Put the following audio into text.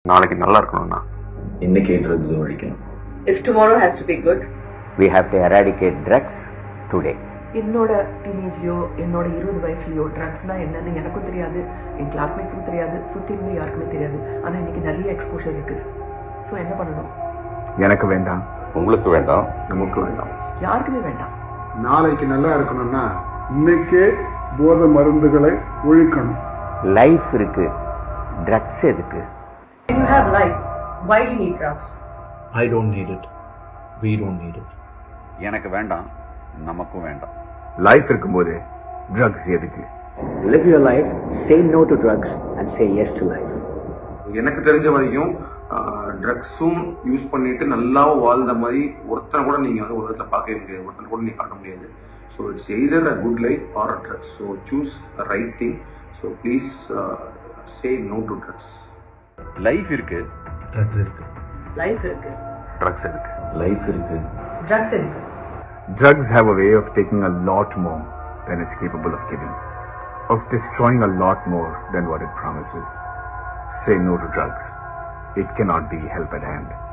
நாளைக்கு நல்லா இருக்கணும்னா இன்னைக்கே ட்ரக்ஸ் ஒழிக்கணும் If tomorrow has to be good, We have to eradicate drugs today. என்னோட டீனேஜ்லயோ என்னோட இருபது வயசுலயோ ட்ரக்ஸ்னா என்னன்னு எனக்கும் தெரியாது என் கிளாஸ்மேட்ஸுக்கும் தெரியாது சுத்தி இருந்து யாருக்குமே தெரியாது ஆனா இன்னைக்கு நிறைய எக்ஸ்போஷர் இருக்கு ஸோ என்ன பண்ணணும் எனக்கு வேண்டாம் உங்களுக்கு வேண்டாம் நமக்கு வேண்டாம் யாருக்குமே வேண்டாம் நாளைக்கு நல்லா இருக்கணும்னா இன்னைக்கே போதை மருந்துகளை ஒழிக்கணும் லைஃப் இருக்கு ட்ரக்ஸ் எதுக்கு you have life. Why do you need drugs? I don't need it we don't need it எனக்கு வேண்டாம் நமக்கும் வேண்டாம் லைஃப் இருக்கும்போது ட்ரக்ஸ் எதுக்கு Live your life, say no to drugs, and say yes to life. எனக்கு தெரிஞ்ச வரைக்கும் ட்ரக்ஸும் யூஸ் பண்ணிட்டு நல்லா வாழ்ந்த மாதிரி ஒருத்தனை கூட நீங்கள் வந்து உலகத்தில் பார்க்கவே முடியாது ஒருத்தனை கூட நீங்கள் காட்ட முடியாது so it's either a good life or a drugs so choose right thing so please say no to drugs life இருக்கு ட்ரக்ஸ் இருக்கு Life இருக்கு. ட்ரக்ஸ் எதுக்கு லைஃப் இருக்கு Drugs இருக்கு. Drugs have a way of taking a lot more than it's capable of giving, of destroying a lot more than what it promises. Say no to drugs. It cannot be help at hand.